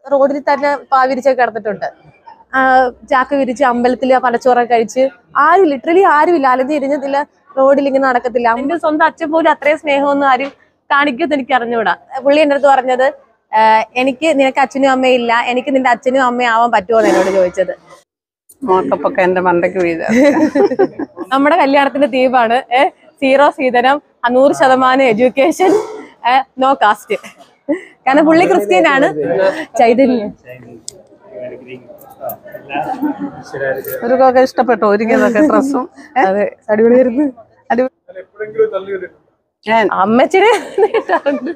റോഡിൽ തന്നെ പാവിരിച്ചൊക്കെ കിടന്നിട്ടുണ്ട് ആ, ചാക്ക് വിരിച്ച് അമ്പലത്തിൽ പലച്ചോറൊക്കെ കഴിച്ച് ആരും ലിറ്ററലി ആരും ഇല്ല അലഞ്ഞ് ഇരിഞ്ഞതില്ല റോഡിൽ ഇങ്ങനെ നടക്കത്തില്ല എന്റെ സ്വന്തം അച്ഛൻ പോലും അത്രയും സ്നേഹമൊന്നും ആരും കാണിക്കുമെന്ന് എനിക്ക് അറിഞ്ഞുകൂടാ പുള്ളി എൻ്റെ അടുത്ത് പറഞ്ഞത് ആ, എനിക്ക് നിനക്ക് അച്ഛനും അമ്മയും ഇല്ല എനിക്ക് നിന്റെ അച്ഛനും അമ്മയും ആവാൻ പറ്റുമോ എന്ന് എന്നോട് ചോദിച്ചത് മോക്കപ്പൊക്കെ എന്റെ മണ്ടയ്ക്ക് വീഴ നമ്മുടെ കല്യാണത്തിന്റെ തീമാണ് സീറോ സീതനം നൂറ് ശതമാനം എഡ്യൂക്കേഷൻ നോ കാസ്റ്റ് കാരണം പുള്ളി ക്രിസ്ത്യൻ ആണ് ചൈതന്യം അവർക്കൊക്കെ ഇഷ്ടപ്പെട്ടു ഒരുങ്ങിയതൊക്കെ ഡ്രസ്സും അതെ അടിപൊളിയായിരുന്നു ഞാൻ അമ്മച്ചിനെ നേട്ടാറുണ്ട്.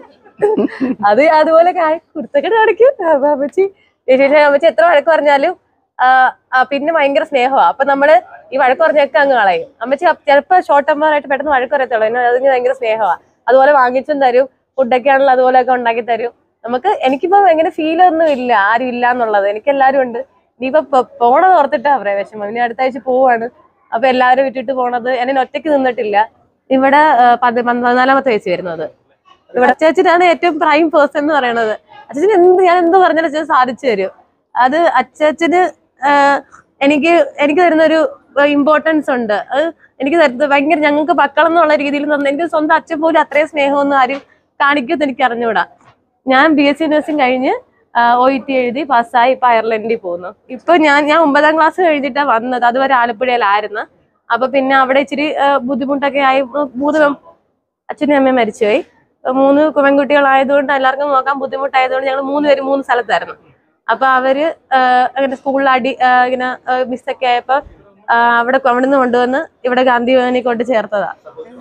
അത് അതുപോലെ കാ- കുരുത്തക്കെട്ട് കാണിക്കും അപ്പൊ അമ്മച്ചി ചേച്ചി അമ്മച്ചി എത്ര വഴക്ക് പറഞ്ഞാലും ആ, ആ, പിന്നെ ഭയങ്കര സ്നേഹമാ അപ്പൊ നമ്മള് ഈ വഴക്ക് പറഞ്ഞൊക്കെ അങ്ങ് കളയും അമ്മച്ചി അപ്പ- ചിലപ്പോ ഷോർട്ട് ടെമ്പറായിട്ട് പെട്ടെന്ന് വഴക്ക് പറയത്തുള്ളൂ എന്നെ അതിന് ഭയങ്കര സ്നേഹമാ അതുപോലെ വാങ്ങിച്ചും തരും ഫുഡൊക്കെ ആണല്ലോ അതുപോലെയൊക്കെ ഉണ്ടാക്കി തരും നമുക്ക് എനിക്കിപ്പോ എങ്ങനെ ഫീൽ ഒന്നും ഇല്ല ആരും ഇല്ല എന്നുള്ളത് എനിക്ക് എല്ലാരും ഉണ്ട് ഇനിയിപ്പോ പോ- പോണത് ഓർത്തിട്ടാ പറയാ വിഷമം ഇനി അടുത്ത ആഴ്ച പോവാണ് അപ്പൊ എല്ലാരും വിട്ടിട്ട് പോണത് എന്നെ ഒറ്റയ്ക്ക് നിന്നിട്ടില്ല ഇവിടെ ആ, പതി- പതിനാലാമത്തെ വയസ്സ് വരുന്നത് ഇവിടെ അച്ചാച്ചനാണ് ഏറ്റവും പ്രൈം പേഴ്സൺ എന്ന് പറയുന്നത് അച്ചാച്ചന് എന്ത് ഞാൻ എന്ത് പറഞ്ഞാലും അച്ഛൻ സാധിച്ചു തരും അത് അച്ചാച്ചന് ആ, എനിക്ക് എനിക്ക് തരുന്ന ഒരു ഇമ്പോർട്ടൻസ് ഉണ്ട് അത് എനിക്ക് തരുന്നത് ഭയങ്കര ഞങ്ങൾക്ക് മക്കൾ എന്നുള്ള രീതിയിൽ തന്നെ എനിക്ക് സ്വന്തം അച്ഛൻ പോലും അത്രയും സ്നേഹമൊന്നും ആരും കാണിക്കുമെന്ന് എനിക്ക് അറിഞ്ഞുകൂടാ ഞാൻ ബി എസ് സി നഴ്സിംഗ് കഴിഞ്ഞ് ഒ ഇ ടി എഴുതി പാസ്സായി ഇപ്പൊ അയർലൻഡിൽ പോകുന്നു ഇപ്പൊ ഞാൻ ഞാൻ ഒമ്പതാം ക്ലാസ് കഴിഞ്ഞിട്ടാണ് വന്നത് അതുവരെ ആലപ്പുഴയിലായിരുന്നു അപ്പൊ പിന്നെ അവിടെ ഇച്ചിരി ആ, ബുദ്ധിമുട്ടൊക്കെ ആയി ഉം, മൂന്ന് പെ- അച്ഛനും അമ്മയും മരിച്ചുപോയി അപ്പൊ മൂന്ന് പെൺകുട്ടികളായതുകൊണ്ട് എല്ലാവർക്കും നോക്കാൻ ബുദ്ധിമുട്ടായതുകൊണ്ട് ഞങ്ങൾ മൂന്ന് പേര് മൂന്ന് സ്ഥലത്തായിരുന്നു അപ്പൊ അവര് ആ, അങ്ങനെ സ്കൂളിൽ അടി ആ, ഇങ്ങനെ മിസ്സൊക്കെ ആയപ്പോ ആ, അവിടെ അവിടെ നിന്ന് കൊണ്ടുവന്ന് ഇവിടെ ഗാന്ധി ഭവനിൽ കൊണ്ട് ചേർത്തതാ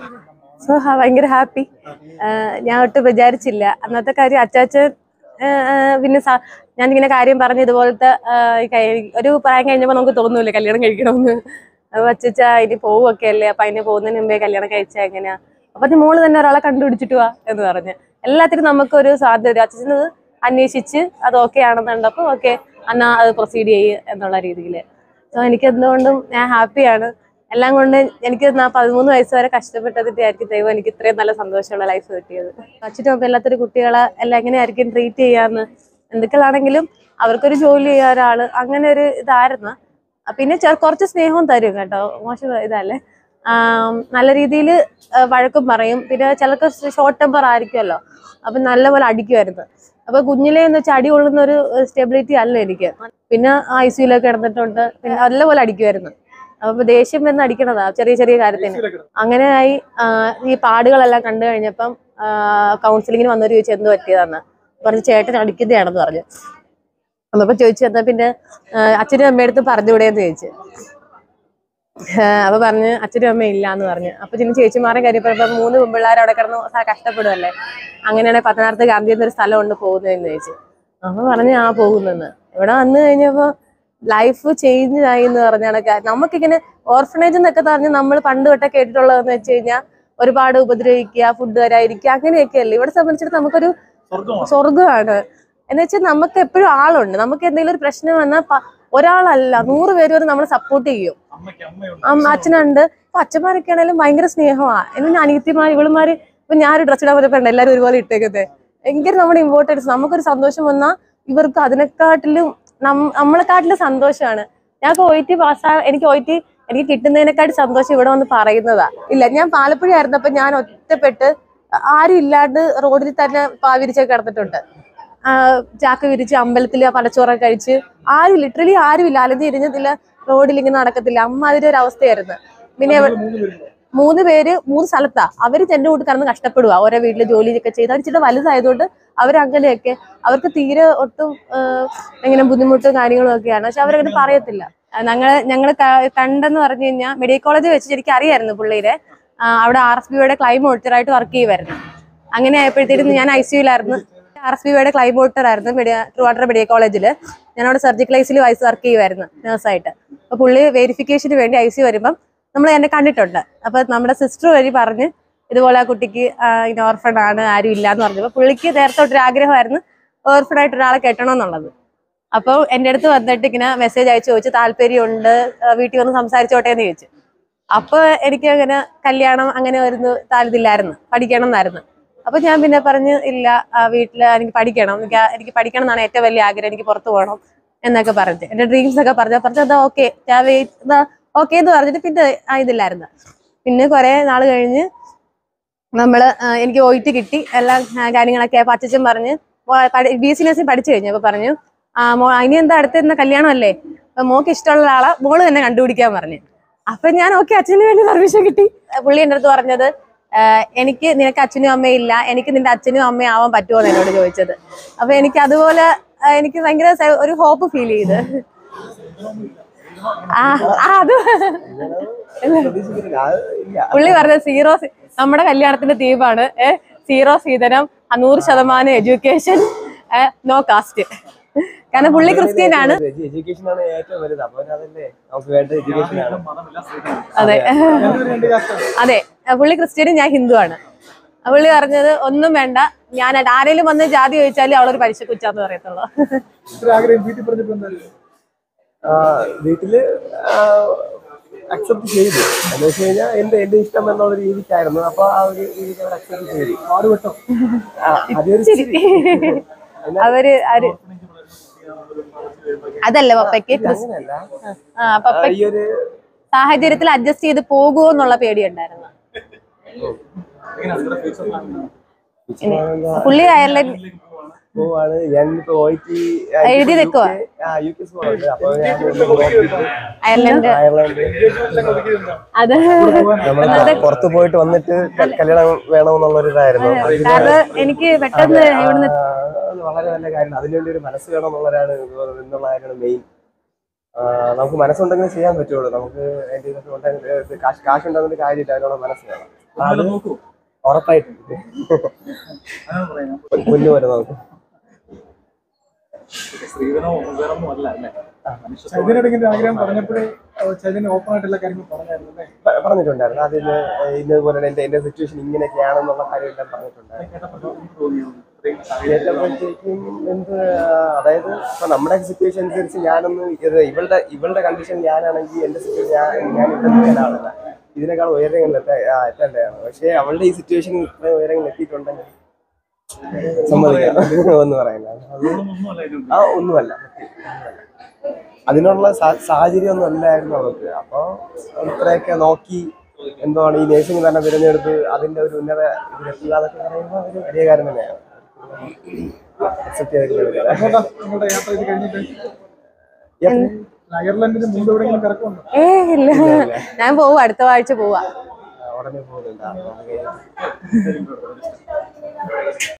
സോ ഭയങ്കര ഹാപ്പി ഞാൻ ഒട്ടും വിചാരിച്ചില്ല അന്നത്തെ കാര്യം അച്ചാച്ചൻ ആ, ആ, പിന്നെ സ- ഞാനിങ്ങനെ കാര്യം പറഞ്ഞ ഇതുപോലത്തെ ആ, ഈ കഴി- ഒരു പ്രായം കഴിഞ്ഞപ്പോൾ നമുക്ക് തോന്നൂല്ലേ കല്യാണം കഴിക്കണമെന്ന് അപ്പൊ അച്ചച്ച ഇനി പോവുമൊക്കെ അല്ലേ അപ്പൊ അതിന് പോകുന്നതിന് മുമ്പേ കല്യാണം കഴിച്ചാ എങ്ങനെയാ അപ്പൊ അത് മോള് തന്നെ ഒരാളെ കണ്ടുപിടിച്ചിട്ട് വാ എന്ന് പറഞ്ഞ് എല്ലാത്തിനും നമുക്കൊരു സാധ്യത അച്ഛനത് അന്വേഷിച്ച് അത് ഓക്കെ ആണെന്നുണ്ടപ്പോ ഓക്കെ എന്നാ അത് പ്രൊസീഡ് ചെയ്യ് എന്നുള്ള രീതിയിൽ സോ എനിക്ക് എന്തുകൊണ്ടും ഞാൻ ഹാപ്പിയാണ് എല്ലാം കൊണ്ട് എനിക്ക് നാ പതിമൂന്ന് വയസ്സ് വരെ കഷ്ടപ്പെട്ടതിന്റെ ആയിരിക്കും ദൈവം എനിക്ക് ഇത്രയും നല്ല സന്തോഷമുള്ള ലൈഫ് കിട്ടിയത് അച്ഛനും അമ്മ എല്ലാത്തൊരു കുട്ടികളെ എല്ലാം എങ്ങനെയായിരിക്കും ട്രീറ്റ് ചെയ്യാന്ന് എന്തൊക്കെയാണെങ്കിലും അവർക്കൊരു ജോലി ചെയ്യാൻ ഒരാള് അങ്ങനെ ഒരു ഇതായിരുന്നു ആ, പിന്നെ ചെ- കുറച്ച് സ്നേഹവും തരും കേട്ടോ മോശം ഇതല്ലേ ആം, നല്ല രീതിയിൽ വഴക്കും പറയും പിന്നെ ചിലർക്ക് ഷോർട്ട് ടെമ്പർ ആയിരിക്കുമല്ലോ അപ്പൊ നല്ലപോലെ അടിക്കുമായിരുന്നു അപ്പൊ കുഞ്ഞിലെ എന്ന് വെച്ചാൽ അടി കൊള്ളുന്ന ഒരു സ്റ്റെബിലിറ്റി അല്ല എനിക്ക് പിന്നെ ഐ സിയിലൊക്കെ കിടന്നിട്ടുണ്ട് പിന്നെ നല്ലപോലെ അടിക്കുമായിരുന്നു അപ്പൊ ദേഷ്യം വന്ന് അടിക്കണതാ ചെറിയ ചെറിയ കാര്യത്തിന് അങ്ങനെ ആയി ആ, ഈ പാടുകളെല്ലാം കണ്ടു കഴിഞ്ഞപ്പം കൗൺസിലിങ്ങിന് വന്നവര് ചോദിച്ചു എന്ത് പറ്റിയതാന്ന് പറഞ്ഞു ചേട്ടൻ അടിക്കുന്നതാണെന്ന് പറഞ്ഞു അന്നപ്പോ ചോദിച്ചു എന്നാ പിന്നെ ആ, അച്ഛനും അമ്മയടുത്ത് പറഞ്ഞുകൂടെയെന്ന് ചോദിച്ചു ആ, അപ്പൊ പറഞ്ഞ് അച്ഛനും അമ്മയും ഇല്ല എന്ന് പറഞ്ഞു അപ്പൊ ചില ചേച്ചിമാരെ കാര്യം പറഞ്ഞപ്പോ മൂന്ന് പെൺപിള്ളേർ അവിടെ കിടന്ന് സ- കഷ്ടപ്പെടുമല്ലേ അങ്ങനെയാണെങ്കിൽ പത്തനാർത്ത് ഗാന്ധി എന്നൊരു സ്ഥലമുണ്ട് പോകുന്നതെന്ന് ചോദിച്ചു അപ്പൊ പറഞ്ഞു ആ പോകുന്നെന്ന് ഇവിടെ വന്നു കഴിഞ്ഞപ്പോ ലൈഫ് ചേഞ്ച് ആയി എന്ന് പറഞ്ഞാണ് കാ- നമുക്കിങ്ങനെ ഓർഫനേജ് എന്നൊക്കെ പറഞ്ഞ് നമ്മൾ പണ്ട് തൊട്ടേ കേട്ടിട്ടുള്ളതെന്ന് വെച്ച് കഴിഞ്ഞാൽ ഒരുപാട് ഉപദ്രവിക്കുക ഫുഡ് തരാതിരിക്കുക അങ്ങനെയൊക്കെ അല്ലേ ഇവിടെ സംബന്ധിച്ചിട്ട് നമുക്കൊരു സ്വർഗമാണ് എന്ന് വെച്ചാൽ നമുക്ക് എപ്പോഴും ആളുണ്ട് നമുക്ക് എന്തെങ്കിലും ഒരു പ്രശ്നം വന്നാൽ പ- ഒരാളല്ല നൂറ് പേര് വരെ നമ്മളെ സപ്പോർട്ട് ചെയ്യും അമ്മ അച്ഛനുണ്ട് അപ്പൊ അച്ഛന്മാരൊക്കെ ആണെങ്കിലും ഭയങ്കര സ്നേഹമാ എന്നെ അനിയത്തിമാർ ഇവളുമാര് ഇപ്പൊ ഞാനൊരു ഡ്രസ് ഇടാൻ പറ്റപ്പോ എല്ലാവരും ഒരുപോലെ ഇട്ടേക്കത്തെ ഭയങ്കര നമ്മുടെ ഇമ്പോർട്ടൻസ് നമുക്കൊരു സന്തോഷം വന്നാൽ ഇവർക്ക് അതിനെക്കാട്ടിലും നം- നമ്മളെക്കാട്ടിലും സന്തോഷമാണ് ഞാൻ ഒയിറ്റി പാസ്സാ എനിക്ക് ഒയിറ്റി എനിക്ക് കിട്ടുന്നതിനെക്കാട്ടി സന്തോഷം ഇവിടെ വന്ന് പറയുന്നതാ ഇല്ല ഞാൻ പാലപ്പുഴ ആയിരുന്നപ്പോ ഞാൻ ഒറ്റപ്പെട്ട് ആരും ഇല്ലാണ്ട് റോഡിൽ തന്നെ പാവിരിച്ചൊക്കെ കിടന്നിട്ടുണ്ട് ആ, ചാക്ക് വിരിച്ച് അമ്പലത്തിൽ പലച്ചോറൊക്കെ കഴിച്ച് ആരും ലിറ്ററലി ആരും ഇല്ല അലഞ്ഞ് ഇരിഞ്ഞതില്ല റോഡിൽ ഇങ്ങനെ നടക്കത്തില്ല അമ്മ അതിന്റെ ഒരു അവസ്ഥയായിരുന്നു പിന്നെ എവ- മൂന്ന് പേര് മൂന്ന് സ്ഥലത്താ അവര് എന്റെ കൂട്ട് കിടന്ന് കഷ്ടപ്പെടുക ഓരോ വീട്ടില് ജോലിയൊക്കെ ചെയ്ത് അവർ ഇച്ചിരി വലുതായതുകൊണ്ട് അവരങ്ങനെയൊക്കെ അവർക്ക് തീരെ ഒട്ടും ആ, ഇങ്ങനെ ബുദ്ധിമുട്ടും കാര്യങ്ങളും ഒക്കെയാണ് പക്ഷെ അവരങ്ങനെ പറയത്തില്ല ആ, ഞങ്ങള് ഞങ്ങള് ക- കണ്ടെന്ന് പറഞ്ഞു കഴിഞ്ഞാൽ മെഡിക്കൽ കോളേജ് വെച്ച് എനിക്ക് അറിയായിരുന്നു പുള്ളിയുടെ ആ, അവിടെ ആർ എസ് ബിയുടെ ക്ലൈം ഓഡിറ്ററായിട്ട് വർക്ക് ചെയ്യുമായിരുന്നു അങ്ങനെ ആയപ്പോഴത്തേക്കും ഞാൻ ഐ സിയുലായിരുന്നു ആർ എസ് ബിയുടെ ക്ലൈം ഓഡിറ്റർ ആയിരുന്നു മെഡിയ ട്രിവാൻഡ്രം മെഡിക്കൽ കോളേജിൽ ഞാൻ അവിടെ സർജിക്കൽ ഐസിൽ വൈസ് വർക്ക് ചെയ്യുമായിരുന്നു നേഴ്സായിട്ട് അപ്പൊ പുള്ളി വെരിഫിക്കേഷന് വേണ്ടി ഐ സി വരുമ്പം നമ്മൾ എന്നെ കണ്ടിട്ടുണ്ട് അപ്പൊ നമ്മുടെ സിസ്റ്റർ വഴി പറഞ്ഞ് ഇതുപോലെ ആ കുട്ടിക്ക് ആ, ഇങ്ങനെ ഓർഫൺ ആണ് ആരും ഇല്ല എന്ന് പറഞ്ഞപ്പോൾ പുള്ളിക്ക് നേരത്തെ തൊട്ടൊരു ആഗ്രഹമായിരുന്നു ഓർഫൺ ആയിട്ട് ഒരാളെ കെട്ടണം എന്നുള്ളത് അപ്പോൾ എൻ്റെ അടുത്ത് വന്നിട്ട് ഇങ്ങനെ മെസ്സേജ് അയച്ചു ചോദിച്ചു താല്പര്യമുണ്ട് ആ, വീട്ടിൽ വന്ന് സംസാരിച്ചോട്ടെ എന്ന് ചോദിച്ചു അപ്പൊ എനിക്ക് അങ്ങനെ കല്യാണം അങ്ങനെ ഒരു താല്പര്യമില്ലായിരുന്നു പഠിക്കണം എന്നായിരുന്നു അപ്പൊ ഞാൻ പിന്നെ പറഞ്ഞു ഇല്ല ആ, വീട്ടില് എനിക്ക് പഠിക്കണം എനിക്ക് ആ- എനിക്ക് പഠിക്കണം എന്നാണ് ഏറ്റവും വലിയ ആഗ്രഹം എനിക്ക് പുറത്തു പോകണം എന്നൊക്കെ പറഞ്ഞ് എന്റെ ഡ്രീംസ് ഒക്കെ പറഞ്ഞു പറഞ്ഞു എന്താ ഓക്കെ ഞാൻ വെയിറ്റ് ഓക്കെ എന്ന് പറഞ്ഞിട്ട് പിന്നെ ആ ഇതില്ലായിരുന്നു പിന്നെ കുറെ നാൾ കഴിഞ്ഞ് നമ്മള് ആ, എനിക്ക് ഒയിറ്റ് കിട്ടി എല്ലാ ആ, കാര്യങ്ങളൊക്കെ അപ്പൊ അച്ഛൻ പറഞ്ഞ് ബി എസ് സി നഴ്സിംഗ് പഠിച്ചു കഴിഞ്ഞു അപ്പൊ പറഞ്ഞു ആ മോ ഇനി എന്താ അടുത്തിരുന്ന കല്യാണമല്ലേ അപ്പൊ മോക്ക് ഇഷ്ടമുള്ള ആളെ മോള് തന്നെ കണ്ടുപിടിക്കാൻ പറഞ്ഞു അപ്പൊ ഞാൻ ഓക്കെ അച്ഛന് വേണ്ടി പെർമിഷൻ കിട്ടി പുള്ളി എൻ്റെ അടുത്ത് പറഞ്ഞത് ആ, എനിക്ക് നിനക്ക് അച്ഛനും അമ്മയും ഇല്ല എനിക്ക് നിന്റെ അച്ഛനും അമ്മയും ആവാൻ പറ്റുമോ എന്ന് എന്നോട് ചോദിച്ചത് അപ്പൊ എനിക്ക് അതുപോലെ ആ, എനിക്ക് ഭയങ്കര സ- ഒരു ഹോപ്പ് ഫീൽ ചെയ്ത് ആ ആ, അത് പ്രതീക്ഷിക്കുന്നില്ല അത് ഇല്ല പുള്ളി പറഞ്ഞ സീറോ സി- നമ്മുടെ കല്യാണത്തിന്റെ തീമാണ് ഏ സീറോ സീതനം നൂറ് ശതമാനം എഡ്യൂക്കേഷൻ നോ കാസ്റ്റ് കാരണം പുള്ളി ക്രിസ്ത്യൻ ആണ് എഡ്യൂക്കേഷൻ ആണ് ഏറ്റവും വലുത് അപ്പൊ അതല്ലേ നമുക്ക് വേണ്ട എഡ്യൂക്കേഷൻ ആണ് അതെ അതെ പുള്ളി ക്രിസ്ത്യനും ഞാൻ ഹിന്ദു ആണ് പുള്ളി പറഞ്ഞത് ഒന്നും വേണ്ട ഞാൻ ആരെങ്കിലും വന്ന് ജാതി ചോദിച്ചാലും അവളൊരു പലിശ കുച്ചാന്ന് പറയത്തുള്ളൂ ഇത്ര ആഗ്രഹം വീട്ടിൽ പറഞ്ഞപ്പോ എന്തായാലും ആ, വീട്ടില് അക്സെപ്റ്റ് ചെയ്തു എന്ന് വെച്ച് കഴിഞ്ഞാൽ എന്റെ എന്റെ ഇഷ്ടം എന്നുള്ള രീതിക്കായിരുന്നു അപ്പൊ ആ ഒരു രീതിക്ക് അവർ അക്സെപ്റ്റ് ചെയ്തു പാടുപെട്ടോ ആ, അതൊരു ഇച്ചിരി. അവര് അവര് അതല്ല പപ്പയ്ക്ക് ക്രിസ്- അങ്ങനെയല്ല ആ പപ്പ ആ, ഈ ഒരു സാഹചര്യത്തിൽ അഡ്ജസ്റ്റ് ചെയ്ത് പോകുമോ എന്നുള്ള പേടിയുണ്ടായിരുന്നു പുള്ളി അയർലൻഡ് പോവാണ് ഞാൻ ഇപ്പൊ പോയിട്ട് എഴുതി വെക്കുവാ? യു കെ പോകുന്നുണ്ട് അപ്പൊ ഞാൻ ഒന്ന് നോക്കിയിട്ട് അയർലൻഡ് അയർലൻഡ് അത് നമ്മൾ പുറത്ത് പോയിട്ട് വന്നിട്ട് ക- കല്യാണം വേണമെന്നുള്ള ഒരു ഇതായിരുന്നു അതിന് കാരണം എനിക്ക് പെട്ടെന്ന് ഇവിടുന്ന് ആ, അത് വളരെ നല്ല കാര്യമാണ് അതിനുവേണ്ടി ഒരു മനസ്സ് വേണം എന്നുള്ളതാണ് എന്നുള്ള കാര്യമാണ് മെയിൻ നമുക്ക് മനസ്സുണ്ടെങ്കിൽ ചെയ്യാൻ പറ്റുള്ളൂ നമുക്ക് അതിന്റെ ഇതൊക്കെ ഉണ്ടെങ്കിൽ ഇത് കാശ് കാശ് ഉണ്ടാകുന്ന കാര്യമില്ല അതിനുള്ള മനസ്സ് വേണം അത് നോക്കൂ ഉറപ്പായിട്ടും അങ്ങനെ പറയാം പുല്ല് പോലെ നമുക്ക് സ്ത്രീധനോ വേറൊന്നും അല്ല അല്ലേ ചൈതന്യയുടെ ഇങ്ങനെ ആഗ്രഹം പറഞ്ഞപ്പോഴേ ചൈതന്യ ഓപ്പൺ ആയിട്ട് എല്ലാ കാര്യങ്ങളും പറഞ്ഞായിരുന്നു അല്ലേ പ- പറഞ്ഞിട്ടുണ്ടായിരുന്നു അതിന് ഇന്നതുപോലെ എന്റെ എന്റെ സിറ്റുവേഷൻ ഇങ്ങനെയൊക്കെയാണെന്നുള്ള കാര്യമെല്ലാം പറഞ്ഞിട്ടുണ്ടായിരുന്നു കേട്ടപ്പോൾ എന്ത് തോന്നിയോ ഇത്രയും സാഹചര്യം കേട്ടപ്പോഴത്തേക്കും എന്ത് അതായത് ഇപ്പൊ നമ്മുടെ സിറ്റുവേഷൻ അനുസരിച്ച് ഞാനൊന്ന് ഇത് ഇവളുടെ ഇവളുടെ കണ്ടീഷൻ ഞാനാണെങ്കിൽ എന്റെ സിറ്റുവേഷൻ ഞാൻ ഞാൻ ഇത്ര ആളല്ല ഇതിനേക്കാൾ ഉയരങ്ങളിൽ എത്താ ആ, എത്തേണ്ടതാണ് പക്ഷേ അവളുടെ ഈ സിറ്റുവേഷൻ ഇത്ര ഉയരങ്ങളിൽ എത്തിയിട്ടുണ്ടെങ്കിൽ സമ്മതിക്കാം എന്ന് പറയുന്നത് അത് ഒന്നുമല്ല ഇതിനുണ്ട് ആ ഒന്നുമല്ല അതിനുള്ള സാ- സാഹചര്യം ഒന്നും അല്ലായിരുന്നു അവർക്ക് അപ്പൊ ഇത്രയൊക്കെ നോക്കി എന്താണ് ഈ നേഴ്സിംഗ് തന്നെ തിരഞ്ഞെടുത്ത് അതിന്റെ ഒരു ഉന്നത ഇതിലെത്തുക എന്നൊക്കെ പറയുമ്പോൾ ഒരു വലിയ കാര്യം തന്നെയാണ് അക്സെപ്റ്റ് ചെയ്തിരിക്കുന്നത് എങ്ങോട്ടാ നിങ്ങളുടെ യാത്ര ഇത് കഴിഞ്ഞിട്ട് അയർലൻഡിന് മുമ്പ് എവിടെയെങ്കിലും കിടക്കുന്നുണ്ടോ ഏ ഇല്ല ഞാൻ പോവാ അടുത്ത ആഴ്ച പോവാ ഉടനെ പോകുന്നുണ്ട് അപ്പൊ നമുക്ക്